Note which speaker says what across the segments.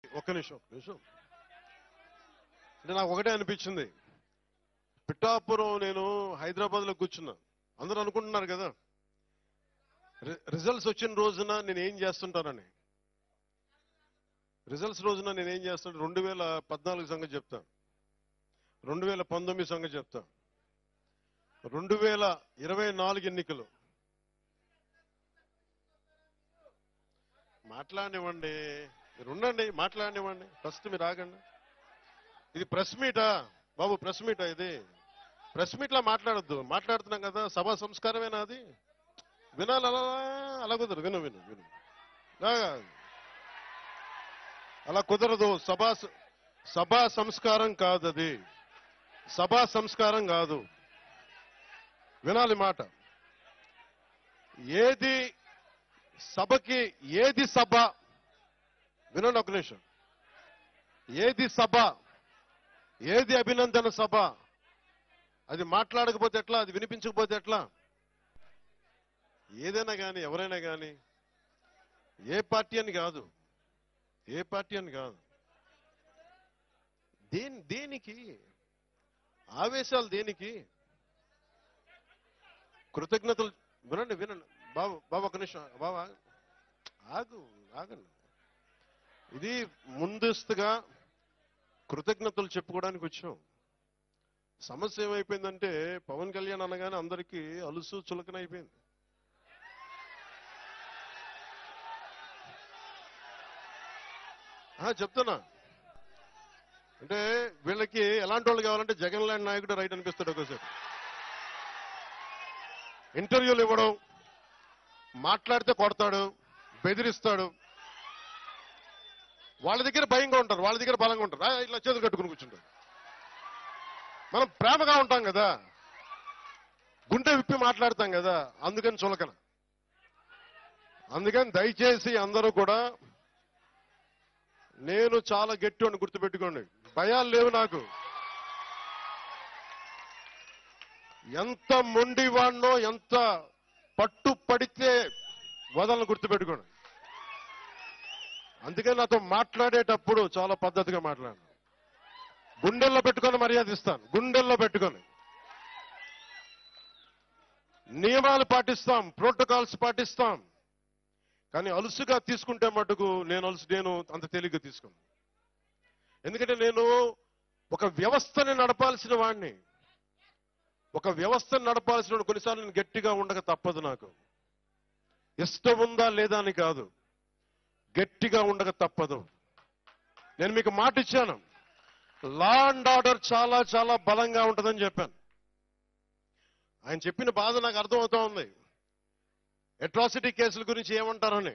Speaker 1: ఒక్క నిమిషం ఒక్క నిమిషం అంటే నాకు ఒకటే అనిపించింది పిఠాపురం నేను హైదరాబాద్ లో కూర్చున్నా అందరూ అనుకుంటున్నారు కదా రి- రిజల్ట్స్ వచ్చిన రోజున నేను ఏం చేస్తుంటానని రిజల్ట్స్ రోజున నేను ఏం చేస్తాను రెండు వేల పద్నాలుగు సంగతి చెప్తా రెండు వేల పంతొమ్మిది సంగతి చెప్తా రెండు వేల ఇరవై నాలుగు ఎన్నికలు మాట్లాడినివ్వండి మీరు ఉండండి మాట్లాడినివ్వండి ఫస్ట్ మీరు ఆగండి ఇది ప్రెస్ మీటా బాబు ప్రెస్ మీటా ఇది ప్రెస్ మీట్ లా మాట్లాడొద్దు మాట్లాడుతున్నాం కదా సభా సంస్కారమేనా అది వినాలి అలా అలా కుదరదు విను విను విను లాగా. అలా కుదరదు సభా స- సభా సంస్కారం కాదు అది సభా సంస్కారం కాదు వినాలి మాట ఏది సభకి ఏది సభ వినండి ఒక నిమిషం ఏది సభ ఏది అభినందన సభ అది మాట్లాడకపోతే ఎట్లా అది వినిపించకపోతే ఎట్లా ఏదైనా కానీ ఎవరైనా కానీ ఏ పార్టీ అని కాదు ఏ పార్టీ అని కాదు దేని దేనికి ఆవేశాలు దేనికి కృతజ్ఞతలు వినండి వినండి బాబు బాబు ఒక నిమిషం బాబు ఆగు. ఆగు ఆగండి ఇది ముందస్తుగా కృతజ్ఞతలు చెప్పుకోవడానికి వచ్చాం సమస్య ఏమైపోయిందంటే పవన్ కళ్యాణ్ అనగానే అందరికీ అలుసు చులకన అయిపోయింది ఆ, చెప్తున్నా అంటే వీళ్ళకి ఎలాంటి వాళ్ళు కావాలంటే జగన్ లాంటి నాయకుడు రైట్ అనిపిస్తాడు ఒకసారి ఇంటర్వ్యూలు ఇవ్వడం మాట్లాడితే కొడతాడు బెదిరిస్తాడు వాళ్ళ దగ్గర భయంగా ఉంటారు వాళ్ళ దగ్గర బలంగా ఉంటారు ఆ, ఇట్లా చేతులు కట్టుకుని కూర్చుంటారు మనం ప్రేమగా ఉంటాం కదా గుండె విప్పి మాట్లాడతాం కదా అందుకని చులకన అందుకని దయచేసి అందరూ కూడా నేను చాలా గట్టి అని గుర్తుపెట్టుకోండి భయాలు లేవు నాకు ఎంత మొండివాడినో ఎంత పట్టు పడితే వదలను గుర్తుపెట్టుకోండి అందుకని నాతో మాట్లాడేటప్పుడు చాలా పద్ధతిగా మాట్లాడాను గుండెల్లో పెట్టుకొని మర్యాద ఇస్తాను గుండెల్లో పెట్టుకొని నియమాలు పాటిస్తాం ప్రోటోకాల్స్ పాటిస్తాం కానీ అలుసుగా తీసుకుంటే మటుకు నేను అలుసు నేను అంత తేలిగ్గా తీసుకోను ఎందుకంటే నేను ఒక వ్యవస్థని నడపాల్సిన వాడిని ఒక వ్యవస్థను నడపాల్సిన వాడిని కొన్నిసార్లు నేను గట్టిగా ఉండక తప్పదు నాకు ఇష్టం ఉందా లేదా అని కాదు గట్టిగా ఉండక తప్పదు నేను మీకు మాట ఇచ్చాను లా అండ్ ఆర్డర్ చాలా చాలా బలంగా ఉంటుందని చెప్పాను ఆయన చెప్పిన బాధ నాకు అర్థమవుతా ఉంది అట్రాసిటీ కేసుల గురించి ఏమంటారని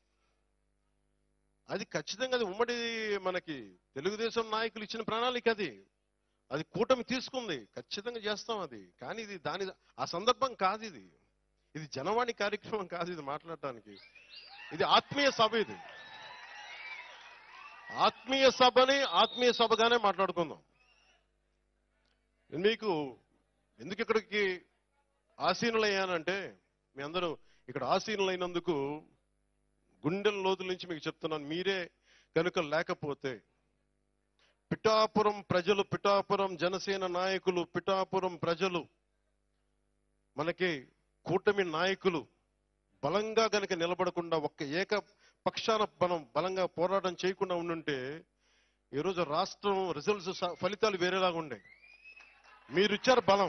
Speaker 1: అది ఖచ్చితంగా అది ఉమ్మడి మనకి తెలుగుదేశం నాయకులు ఇచ్చిన ప్రణాళిక అది అది కూటమి తీసుకుంది ఖచ్చితంగా చేస్తాం అది కానీ ఇది దాని ఆ సందర్భం కాదు ఇది ఇది జనవాణి కార్యక్రమం కాదు ఇది మాట్లాడటానికి ఇది ఆత్మీయ సభ ఇది ఆత్మీయ సభని ఆత్మీయ సభగానే మాట్లాడుకుందాం నేను మీకు ఎందుకు ఇక్కడికి ఆసీనులయ్యానంటే మీ అందరూ ఇక్కడ ఆసీనులైనందుకు గుండెల లోతుల నుంచి మీకు చెప్తున్నాను మీరే కనుక లేకపోతే పిఠాపురం ప్రజలు పిఠాపురం జనసేన నాయకులు పిఠాపురం ప్రజలు మనకి కూటమి నాయకులు బలంగా గనక నిలబడకుండా ఒక్క ఏక పక్షాన మనం బలంగా పోరాటం చేయకుండా ఉండుంటే ఈరోజు రాష్ట్రం రిజల్ట్స్ స- ఫలితాలు వేరేలాగా ఉండే మీరు ఇచ్చారు బలం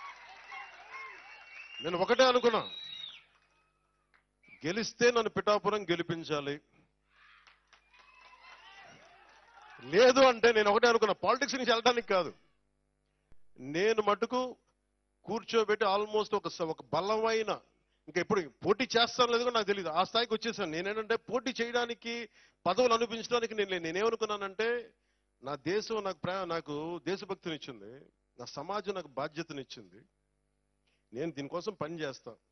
Speaker 1: నేను ఒకటే అనుకున్నా గెలిస్తే నన్ను పిఠాపురం గెలిపించాలి లేదు అంటే నేను ఒకటే అనుకున్నా పాలిటిక్స్ నుంచి వెళ్ళడానికి కాదు నేను మటుకు కూర్చోబెట్టి ఆల్మోస్ట్ ఒక స- ఒక బలమైన ఇంకా ఎప్పుడు పోటీ చేస్తాను లేదు కూడా నాకు తెలియదు ఆ స్థాయికి వచ్చేసాను నేనేంటంటే పోటీ చేయడానికి పదవులు అనిపించడానికి నేను నేనేమనుకున్నానంటే నా దేశం నాకు ప్రేమ నాకు దేశభక్తినిచ్చింది నా సమాజం నాకు బాధ్యతనిచ్చింది నేను దీనికోసం పని చేస్తా